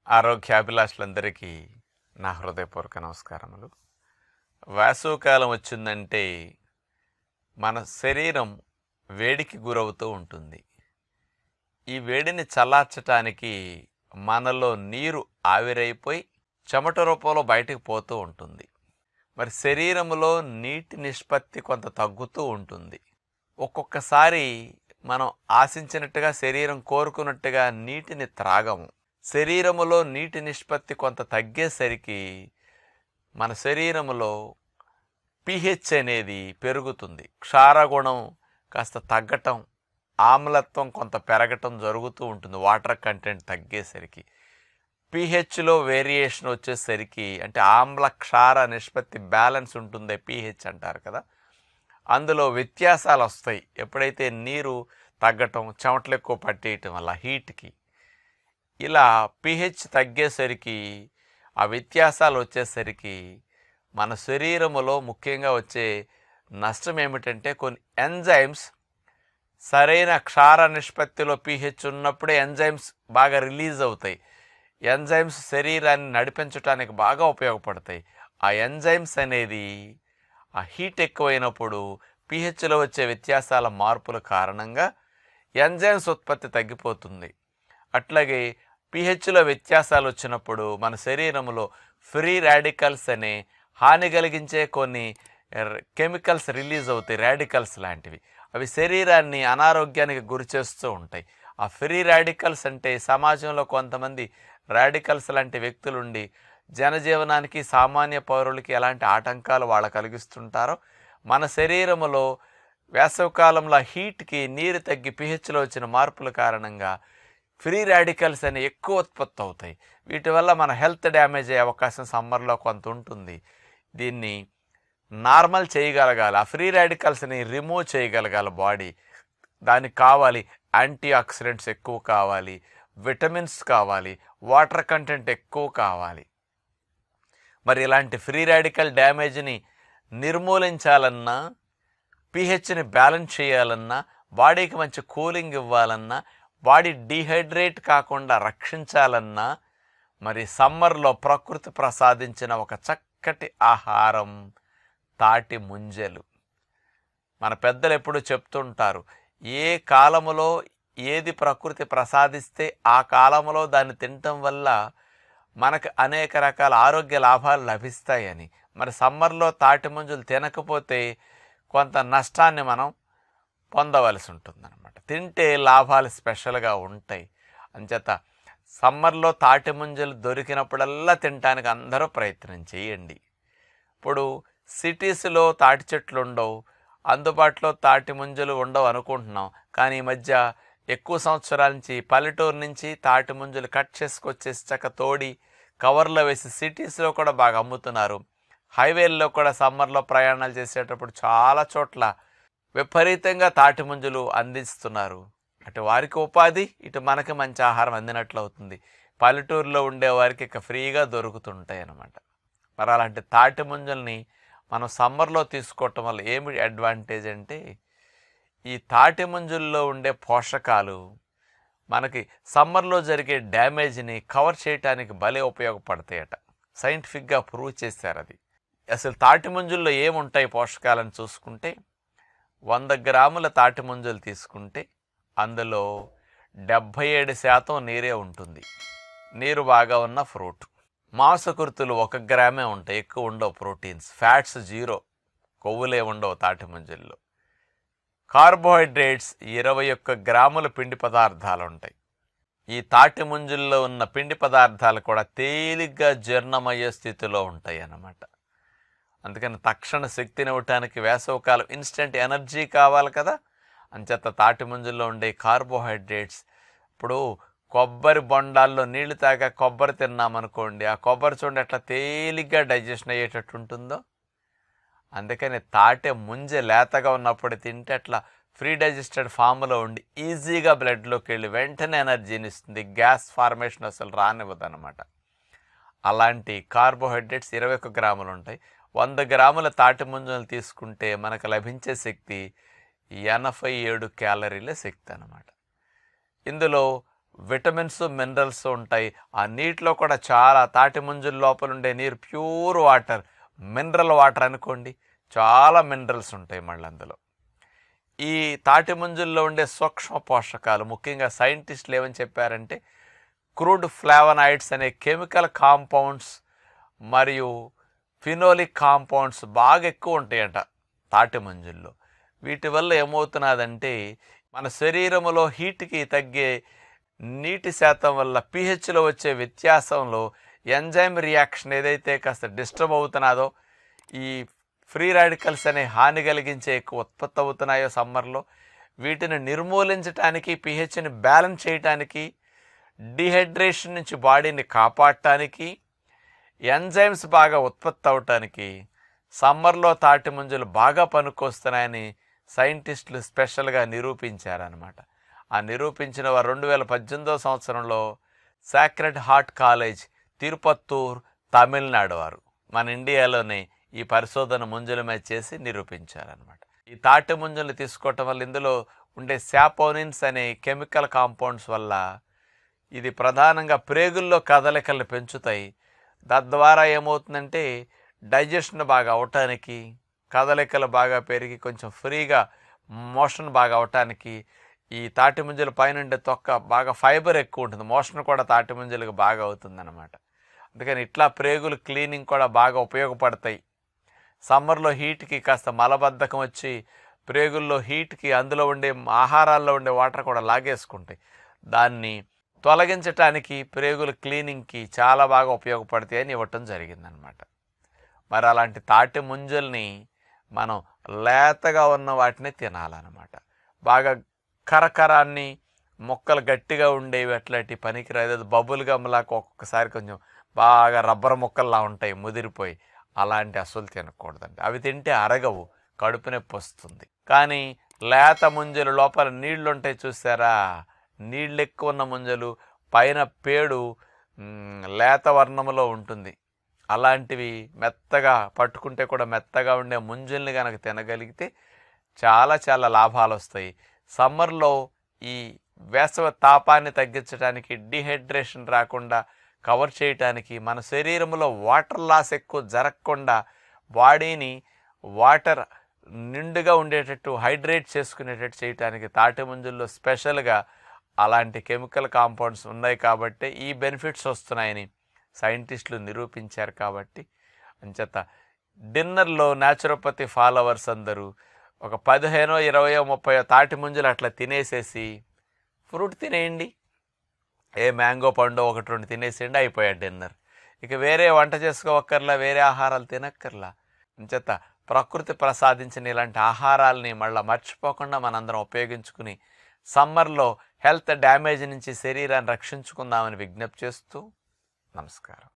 ఆరోగ్యాభిలాషులందరికీ నా హృదయపూర్వక నమస్కారములు వేసవకాలం వచ్చిందంటే మన శరీరం వేడికి గురవుతూ ఉంటుంది ఈ వేడిని చల్లార్చటానికి మనలో నీరు ఆవిరైపోయి చెమట రూపంలో బయటకు పోతూ ఉంటుంది మరి శరీరంలో నీటి నిష్పత్తి కొంత తగ్గుతూ ఉంటుంది ఒక్కొక్కసారి మనం ఆశించినట్టుగా శరీరం కోరుకున్నట్టుగా నీటిని త్రాగము శరీరములో నీటి నిష్పత్తి కొంత తగ్గేసరికి మన శరీరములో పిహెచ్ అనేది పెరుగుతుంది క్షారగుణం కాస్త తగ్గటం ఆమ్లత్వం కొంత పెరగటం జరుగుతూ ఉంటుంది వాటర్ కంటెంట్ తగ్గేసరికి పిహెచ్లో వేరియేషన్ వచ్చేసరికి అంటే ఆమ్ల క్షార నిష్పత్తి బ్యాలెన్స్ ఉంటుంది పిహెచ్ అంటారు కదా అందులో వ్యత్యాసాలు వస్తాయి ఎప్పుడైతే నీరు తగ్గటం చెమటలు ఎక్కువ పట్టేయటం వల్ల హీట్కి ఇలా పిహెచ్ తగ్గేసరికి ఆ వ్యత్యాసాలు వచ్చేసరికి మన శరీరములో ముఖ్యంగా వచ్చే నష్టం ఏమిటంటే కొన్ని ఎంజైమ్స్ సరైన క్షార నిష్పత్తిలో పిహెచ్ ఉన్నప్పుడే ఎంజైమ్స్ బాగా రిలీజ్ అవుతాయి ఎంజైమ్స్ శరీరాన్ని నడిపించడానికి బాగా ఉపయోగపడతాయి ఆ ఎంజైమ్స్ అనేది ఆ హీట్ ఎక్కువైనప్పుడు పిహెచ్లో వచ్చే వ్యత్యాసాల మార్పుల కారణంగా ఎంజైమ్స్ ఉత్పత్తి తగ్గిపోతుంది అట్లాగే పిహెచ్లో వ్యత్యాసాలు వచ్చినప్పుడు మన శరీరంలో ఫ్రీ రాడికల్స్ అనే హాని కలిగించే కొన్ని కెమికల్స్ రిలీజ్ అవుతాయి రాడికల్స్ లాంటివి అవి శరీరాన్ని అనారోగ్యానికి గురి చేస్తూ ఉంటాయి ఆ ఫ్రీ రాడికల్స్ అంటే సమాజంలో కొంతమంది రాడికల్స్ లాంటి వ్యక్తులుండి జనజీవనానికి సామాన్య పౌరులకి ఎలాంటి ఆటంకాలు వాళ్ళు కలిగిస్తుంటారో మన శరీరములో వేసవకాలంలో హీట్కి నీరు తగ్గి పిహెచ్లో వచ్చిన మార్పుల కారణంగా ఫ్రీ రాడికల్స్ అనే ఎక్కువ ఉత్పత్తి అవుతాయి వీటి వల్ల మన హెల్త్ డ్యామేజ్ అయ్యే అవకాశం సమ్మర్లో కొంత ఉంటుంది దీన్ని నార్మల్ చేయగలగాలి ఆ ఫ్రీ రాడికల్స్ని రిమూవ్ చేయగలగాలి బాడీ దానికి కావాలి యాంటీ ఆక్సిడెంట్స్ ఎక్కువ కావాలి విటమిన్స్ కావాలి వాటర్ కంటెంట్ ఎక్కువ కావాలి మరి ఇలాంటి ఫ్రీ రాడికల్ డ్యామేజ్ని నిర్మూలించాలన్నా పిహెచ్ని బ్యాలెన్స్ చేయాలన్నా బాడీకి మంచి కూలింగ్ ఇవ్వాలన్నా బాడీ డీహైడ్రేట్ కాకుండా రక్షించాలన్నా మరి సమ్మర్లో ప్రకృతి ప్రసాదించిన ఒక చక్కటి ఆహారం తాటి ముంజలు మన పెద్దలు ఎప్పుడు చెప్తుంటారు ఏ కాలములో ఏది ప్రకృతి ప్రసాదిస్తే ఆ కాలంలో దాన్ని తినటం వల్ల మనకు అనేక రకాల ఆరోగ్య లాభాలు లభిస్తాయని మరి సమ్మర్లో తాటి ముంజలు తినకపోతే కొంత నష్టాన్ని మనం పొందవలసి ఉంటుందన్నమాట తింటే లాభాలు స్పెషల్గా ఉంటాయి అంచేత సమ్మర్లో తాటి ముంజలు దొరికినప్పుడల్లా తినటానికి అందరూ ప్రయత్నం చేయండి ఇప్పుడు సిటీస్లో తాటి చెట్లు ఉండవు అందుబాటులో తాటి ముంజలు ఉండవు అనుకుంటున్నాం కానీ ఈ మధ్య ఎక్కువ సంవత్సరాల నుంచి పల్లెటూరు నుంచి తాటి ముంజలు కట్ చేసుకొచ్చేసి చక్క తోడి కవర్లో వేసి సిటీస్లో కూడా బాగా అమ్ముతున్నారు హైవేల్లో కూడా సమ్మర్లో ప్రయాణాలు చేసేటప్పుడు చాలా చోట్ల విపరీతంగా తాటి ముంజలు అందిస్తున్నారు అటు వారికి ఉపాధి ఇటు మనకి మంచి ఆహారం అందినట్లు అవుతుంది పల్లెటూరులో ఉండే వారికి ఇక ఫ్రీగా దొరుకుతుంటాయి అన్నమాట మరి అలాంటి తాటి ముంజల్ని మనం సమ్మర్లో తీసుకోవటం వల్ల ఏమి అడ్వాంటేజ్ అంటే ఈ తాటి ముంజల్లో ఉండే పోషకాలు మనకి సమ్మర్లో జరిగే డ్యామేజ్ని కవర్ చేయడానికి భలే ఉపయోగపడతాయట సైంటిఫిక్గా ప్రూవ్ చేశారు అది అసలు తాటి ముంజల్లో ఏముంటాయి పోషకాలను చూసుకుంటే వంద గ్రాముల తాటి ముంజలు తీసుకుంటే అందులో డెబ్భై ఏడు శాతం నీరే ఉంటుంది నీరు బాగా ఉన్న ఫ్రూట్ మాంసకృతులు ఒక గ్రామే ఉంటాయి ఎక్కువ ఉండవు ప్రోటీన్స్ ఫ్యాట్స్ జీరో కొవ్వులే ఉండవు తాటి ముంజల్లో కార్బోహైడ్రేట్స్ ఇరవై ఒక్క గ్రాముల పిండి పదార్థాలు ఉంటాయి ఈ తాటి ముంజుల్లో ఉన్న పిండి పదార్థాలు కూడా తేలిగ్గా జీర్ణమయ్యే స్థితిలో ఉంటాయి అన్నమాట అందుకని తక్షణ శక్తిని ఇవ్వటానికి వేసవకాలం ఇన్స్టెంట్ ఎనర్జీ కావాలి కదా అంచేత తాటి ముంజుల్లో ఉండే కార్బోహైడ్రేట్స్ ఇప్పుడు కొబ్బరి బొండాల్లో నీళ్లు తాగా కొబ్బరి తిన్నామనుకోండి ఆ కొబ్బరి చూడండి ఎట్లా తేలిగ్గా డైజెషన్ అయ్యేటట్టు ఉంటుందో అందుకని తాటే ముంజ లేతగా ఉన్నప్పుడు తింటే అట్లా ఫ్రీ డైజెస్టెడ్ ఫామ్లో ఉండి ఈజీగా బ్లడ్లోకి వెళ్ళి వెంటనే ఎనర్జీని ఇస్తుంది గ్యాస్ ఫార్మేషన్ అసలు రానివ్వదు అనమాట అలాంటి కార్బోహైడ్రేట్స్ ఇరవై ఒక్క గ్రాములు ఉంటాయి వంద గ్రాముల తాటి ముంజలు తీసుకుంటే మనకు లభించే శక్తి ఎనభై ఏడు క్యాలరీల శక్తి అన్నమాట ఇందులో విటమిన్స్ మినరల్స్ ఉంటాయి ఆ నీటిలో కూడా చాలా తాటి ముంజుల లోపల ఉండే నీరు ప్యూర్ వాటర్ మినరల్ వాటర్ అనుకోండి చాలా మినరల్స్ ఉంటాయి మళ్ళీ అందులో ఈ తాటి ముంజుల్లో ఉండే సూక్ష్మ పోషకాలు ముఖ్యంగా సైంటిస్టులు ఏమని చెప్పారంటే క్రూడ్ ఫ్లావనాయిడ్స్ అనే కెమికల్ కాంపౌండ్స్ మరియు ఫినోలిక్ కాంపౌండ్స్ బాగా ఎక్కువ ఉంటాయంట తాటి మంజుల్లో వీటి వల్ల ఏమవుతున్నదంటే మన శరీరంలో హీట్కి తగ్గే నీటి శాతం వల్ల పీహెచ్లో వచ్చే వ్యత్యాసంలో ఎంజైమ్ రియాక్షన్ ఏదైతే కాస్త డిస్టర్బ్ అవుతున్నదో ఈ ఫ్రీ రాడికల్స్ అనే హాని కలిగించే ఎక్కువ ఉత్పత్తి అవుతున్నాయో సమ్మర్లో వీటిని నిర్మూలించడానికి పీహెచ్ని బ్యాలెన్స్ చేయటానికి డిహైడ్రేషన్ నుంచి బాడీని కాపాడటానికి ఎంజైమ్స్ బాగా ఉత్పత్తి అవటానికి సమ్మర్లో తాటి ముంజలు బాగా పనికొస్తున్నాయని సైంటిస్టులు స్పెషల్గా నిరూపించారనమాట ఆ నిరూపించిన వారు రెండు వేల పద్దెనిమిదో సంవత్సరంలో సాక్రెడ్ హార్ట్ కాలేజ్ తిరుపత్తూర్ తమిళనాడు వారు మన ఇండియాలోనే ఈ పరిశోధన ముంజల మీద చేసి నిరూపించారనమాట ఈ తాటి ముంజలు తీసుకోవటం వల్ల ఇందులో ఉండే శాపోనిన్స్ అనే కెమికల్ కాంపౌండ్స్ వల్ల ఇది ప్రధానంగా ప్రేగుల్లో కదలికలను పెంచుతాయి తద్వారా ఏమవుతుందంటే డైజెషన్ బాగా అవటానికి కదలికలు బాగా పెరిగి కొంచెం ఫ్రీగా మోషన్ బాగా అవటానికి ఈ తాటి ముంజల పైన ఉండే తొక్క బాగా ఫైబర్ ఎక్కువ ఉంటుంది మోషన్ కూడా తాటి ముంజలకు బాగా అవుతుందన్నమాట అందుకని ఇట్లా ప్రేగులు క్లీనింగ్ కూడా బాగా ఉపయోగపడతాయి సమ్మర్లో హీట్కి కాస్త మలబద్ధకం వచ్చి ప్రేగుల్లో హీట్కి అందులో ఉండే ఆహారాల్లో ఉండే వాటర్ కూడా లాగేసుకుంటాయి దాన్ని తొలగించటానికి ప్రేగుల క్లీనింగ్కి చాలా బాగా ఉపయోగపడతాయి అని ఇవ్వటం జరిగిందనమాట మరి అలాంటి తాటి ముంజల్ని మనం లేతగా ఉన్న వాటిని తినాలన్నమాట బాగా కరకరాన్ని మొక్కలు గట్టిగా ఉండేవి అట్లాంటి పనికిరాదు అది బబుల్ గమ్లాగా ఒక్కొక్కసారి కొంచెం బాగా రబ్బర్ మొక్కల్లా ఉంటాయి ముదిరిపోయి అలాంటి అసలు తినకూడదండి అవి తింటే అరగవు కడుపు నొప్పి వస్తుంది కానీ లేత ముంజలు లోపల నీళ్లు ఉంటాయి చూసారా నీళ్ళు ఎక్కువ ఉన్న ముంజలు పైన పేడు మ్, లేత వర్ణములో ఉంటుంది అలాంటివి మెత్తగా పట్టుకుంటే కూడా మెత్తగా ఉండే ముంజల్ని కనుక తినగలిగితే చాలా చాలా లాభాలు వస్తాయి సమ్మర్లో ఈ వేసవ తాపాన్ని తగ్గించడానికి డిహైడ్రేషన్ రాకుండా కవర్ చేయటానికి మన శరీరంలో వాటర్ లాస్ ఎక్కువ జరగకుండా బాడీని వాటర్ నిండుగా ఉండేటట్టు హైడ్రేట్ చేసుకునేటట్టు చేయటానికి తాటి ముంజుల్లో స్పెషల్గా అలాంటి కెమికల్ కాంపౌండ్స్ ఉన్నాయి కాబట్టి ఈ బెనిఫిట్స్ వస్తున్నాయని సైంటిస్టులు నిరూపించారు కాబట్టి అంచేత డిన్నర్లో న్యాచురోపతి ఫాలోవర్స్ అందరూ ఒక పదిహేనో ఇరవయో ముప్పయో తాటి ముంజలు అట్లా తినేసేసి ఫ్రూట్ తినేయండి ఏ మ్యాంగో పండు ఒకటి రెండు తినేసేయండి అయిపోయాడు డిన్నర్ ఇక వేరే వంట చేసుకోవక్కర్లా వేరే ఆహారాలు తినక్కర్లా అంచేత ప్రకృతి ప్రసాదించిన ఇలాంటి ఆహారాలని మళ్ళీ మర్చిపోకుండా మనందరం ఉపయోగించుకుని సమ్మర్లో హెల్త్ డ్యామేజ్ నుంచి శరీరాన్ని రక్షించుకుందామని విజ్ఞప్తి చేస్తూ నమస్కారం